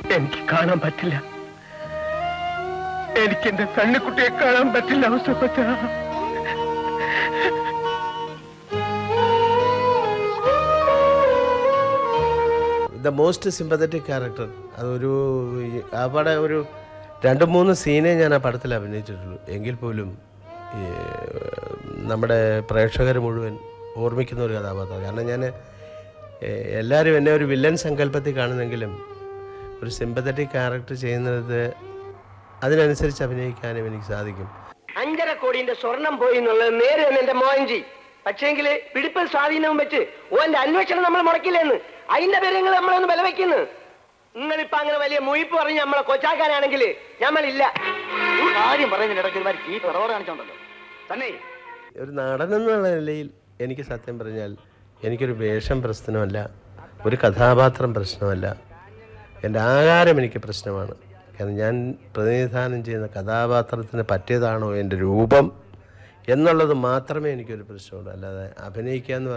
എനിക്ക് കാണാൻ പറ്റില്ല എനിക്ക് എന്റെ കണ്ണിക്കുട്ടിയെ കാണാൻ പറ്റില്ല ഔസപ്പച്ച ദ മോസ്റ്റ് സിമ്പത്തറ്റിക് ക്യാരക്ടർ അതൊരു ഈ- ആ പടം ഒരു രണ്ട് മൂന്ന് സീനേ ഞാൻ ആ പടത്തിൽ അഭിനയിച്ചിട്ടുള്ളൂ എങ്കിൽ പോലും ഈ, നമ്മുടെ പ്രേക്ഷകർ മുഴുവൻ ഓർമ്മിക്കുന്ന ഒരു കഥാപാത്രം കാരണം ഞാൻ എല്ലാവരും എന്നെ ഒരു വില്ലൻ സങ്കല്പത്തിൽ കാണുന്നെങ്കിലും ഒരു സിമ്പത്തറ്റിക് ക്യാരക്ടർ ചെയ്യുന്നത് അതിനനുസരിച്ച് അഭിനയിക്കാനും എനിക്ക് സാധിക്കും അഞ്ചര കോടിന്റെ സ്വർണം പോയി എന്നുള്ളത് നേരെ എന്റെ മോഹൻജി പക്ഷേങ്കില് പിടിപ്പൽ സ്വാധീനവും വെച്ച് ഓന്റെ അന്വേഷണം നമ്മൾ മുടക്കില്ലെന്ന് അതിന്റെ പേര് നിങ്ങൾ നമ്മളൊന്ന് ബലവെക്കുന്നു നിങ്ങളിപ്പോ അങ്ങനെ വലിയ മുയിപ്പ് പറഞ്ഞ് നമ്മളെ കൊച്ചാക്കാനാണെങ്കിൽ നമ്മളില്ല കാര്യം പറയുന്നതിന് ഇടയ്ക്ക് ഒരുമാതിരി ഈ പിറവോട് കാണിച്ചോണ്ടല്ലോ തന്നെ ഒരു നടൻ എന്നുള്ള നിലയിൽ എനിക്ക് സത്യം പറഞ്ഞാൽ എനിക്കൊരു വേഷം പ്രശ്നമല്ല ഒരു കഥാപാത്രം പ്രശ്നമല്ല എൻ്റെ ആകാരം എനിക്ക് പ്രശ്നമാണ് കാരണം ഞാൻ പ്രതിനിധാനം ചെയ്യുന്ന കഥാപാത്രത്തിന് പറ്റിയതാണോ എൻ്റെ രൂപം എന്നുള്ളത് മാത്രമേ എനിക്കൊരു പ്രശ്നമുള്ളൂ അല്ലാതെ അഭിനയിക്കുക എന്ന്